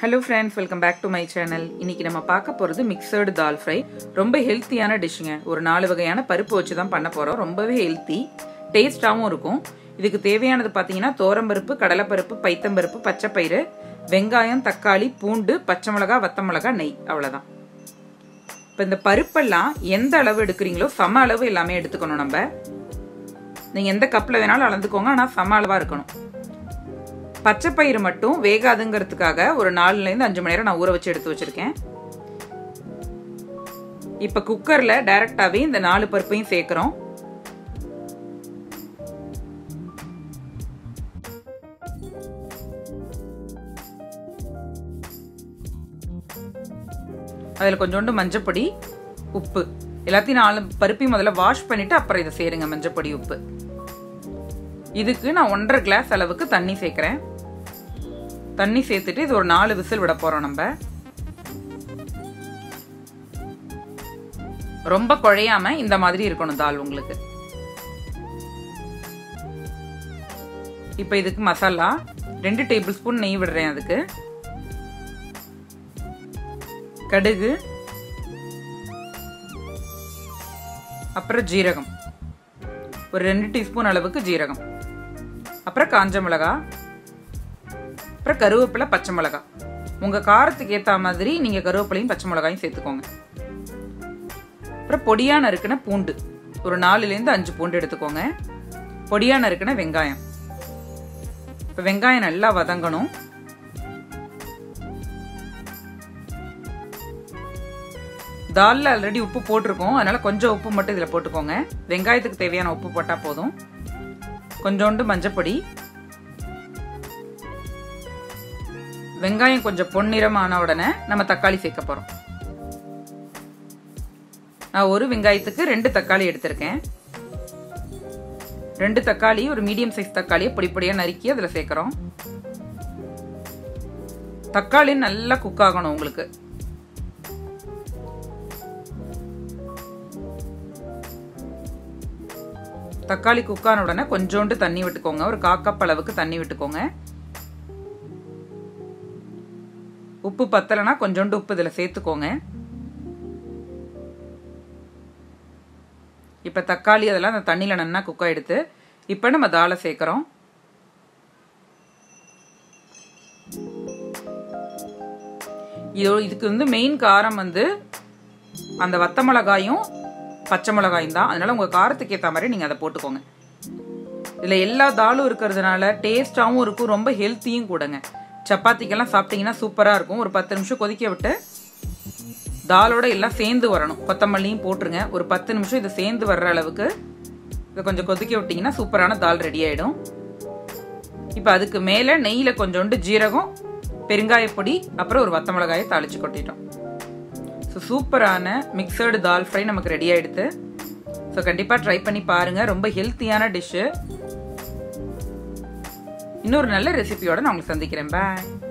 hello friends welcome back to my channel இன்னைக்கு நம்ம பார்க்க போகிறது மிக்சர்டு தால் ஃப்ரை ரொம்ப ஹெல்த்தியான டிஷ்ஷுங்க ஒரு நாலு வகையான பருப்பு வச்சு தான் பண்ண போகிறோம் ரொம்பவே ஹெல்த்தி டேஸ்டாகவும் இருக்கும் இதுக்கு தேவையானது பார்த்தீங்கன்னா தோரம்பருப்பு கடலைப்பருப்பு பைத்தம்பருப்பு பச்சைப்பயிறு வெங்காயம் தக்காளி பூண்டு பச்சை மிளகா வத்த மிளகா நெய் அவ்வளோதான் இப்போ இந்த பருப்பெல்லாம் எந்த அளவு எடுக்கிறீங்களோ சம அளவு எல்லாமே எடுத்துக்கணும் நம்ம நீங்கள் எந்த கப்பில் வேணாலும் அளந்துக்கோங்க ஆனால் சம அளவாக இருக்கணும் பச்சைப்பயிறு மட்டும் வேகாதுங்கிறதுக்காக ஒரு நாலுலேருந்து அஞ்சு மணி நேரம் நான் ஊற வச்சு எடுத்து வச்சிருக்கேன் இப்போ குக்கரில் டைரக்டாகவே இந்த நாலு பருப்பையும் சேர்க்குறோம் அதில் கொஞ்சோண்டு மஞ்சப்பொடி உப்பு எல்லாத்தையும் நாலு பருப்பையும் முதல்ல வாஷ் பண்ணிட்டு அப்புறம் இதை சேருங்க மஞ்சப்பொடி உப்பு இதுக்கு நான் ஒன்றரை கிளாஸ் அளவுக்கு தண்ணி சேர்க்குறேன் தண்ணி சேர்த்துட்டு இது ஒரு நாலு விசில் விட போறோம் நம்ம ரொம்ப குழையாம இந்த மாதிரி இருக்கணும் தால் உங்களுக்கு இப்போ இதுக்கு மசாலா ரெண்டு டேபிள் ஸ்பூன் நெய் விடுறேன் அதுக்கு கடுகு அப்புறம் ஜீரகம் ஒரு ரெண்டு டீஸ்பூன் அளவுக்கு ஜீரகம் அப்புறம் காஞ்ச மிளகா அப்புறம் கருவேப்பிலை பச்சை மிளகா உங்கள் காரத்துக்கு ஏற்ற மாதிரி நீங்கள் கருவேப்பிலையும் பச்சை மிளகாயும் சேர்த்துக்கோங்க அப்புறம் பொடியா நறுக்கின பூண்டு ஒரு நாலுலேருந்து அஞ்சு பூண்டு எடுத்துக்கோங்க பொடியா நறுக்கின வெங்காயம் இப்போ வெங்காயம் நல்லா வதங்கணும் தாலில் ஆல்ரெடி உப்பு போட்டிருக்கோம் அதனால கொஞ்சம் உப்பு மட்டும் இதில் போட்டுக்கோங்க வெங்காயத்துக்கு தேவையான உப்பு போட்டால் போதும் கொஞ்சோண்டு மஞ்சப்பொடி வெங்காயம் கொஞ்சம் பொன்னிறமான உடனே நம்ம தக்காளி சேர்க்க போகிறோம் நான் ஒரு வெங்காயத்துக்கு ரெண்டு தக்காளி எடுத்திருக்கேன் ரெண்டு தக்காளி ஒரு மீடியம் சைஸ் தக்காளியை பொடி பொடியாக நறுக்கி அதில் சேர்க்குறோம் தக்காளி நல்லா குக் ஆகணும் உங்களுக்கு தக்காளி குக்கான உடனே கொஞ்சோண்டு தண்ணி விட்டுக்கோங்க ஒரு காக்கப் அளவுக்கு தண்ணி விட்டுக்கோங்க உப்பு பத்தலைன்னா கொஞ்சோண்டு உப்பு இதில் சேர்த்துக்கோங்க இப்போ தக்காளி அதெல்லாம் அந்த தண்ணியில் நல்லா குக் ஆகிடுது இப்போ நம்ம தாலை சேர்க்குறோம் இதோ இதுக்கு வந்து மெயின் காரம் வந்து அந்த வத்த மிளகாயும் பச்சை மிளகாயும் தான் அதனால உங்கள் காரத்துக்கு ஏற்ற மாதிரி நீங்கள் அதை போட்டுக்கோங்க இதில் எல்லா தாலும் இருக்கிறதுனால டேஸ்டாகவும் இருக்கும் ரொம்ப ஹெல்த்தியும் கூடங்க சப்பாத்திக்கெல்லாம் சாப்பிட்டீங்கன்னா சூப்பராக இருக்கும் ஒரு பத்து நிமிஷம் கொதிக்க விட்டு தாலோட எல்லாம் சேர்ந்து வரணும் கொத்தமல்லியும் போட்டுருங்க ஒரு பத்து நிமிஷம் இது சேர்ந்து வர்ற அளவுக்கு இதை கொஞ்சம் கொதிக்க விட்டிங்கன்னா சூப்பரான தால் ரெடி ஆகிடும் இப்போ அதுக்கு மேலே நெய்யில் கொஞ்சோண்டு ஜீரகம் பெருங்காயப்பொடி அப்புறம் ஒரு வத்த மிளகாயை தாளிச்சு கொட்டிட்டோம் ஸோ சூப்பரான மிக்சர்டு தால் ஃப்ரை நமக்கு ரெடி ஆகிடுது ஸோ கண்டிப்பாக ட்ரை பண்ணி பாருங்கள் ரொம்ப ஹெல்த்தியான டிஷ்ஷு இன்னொரு நல்ல ரெசிபியோட நான் உங்களுக்கு சந்திக்கிறேன் பாய்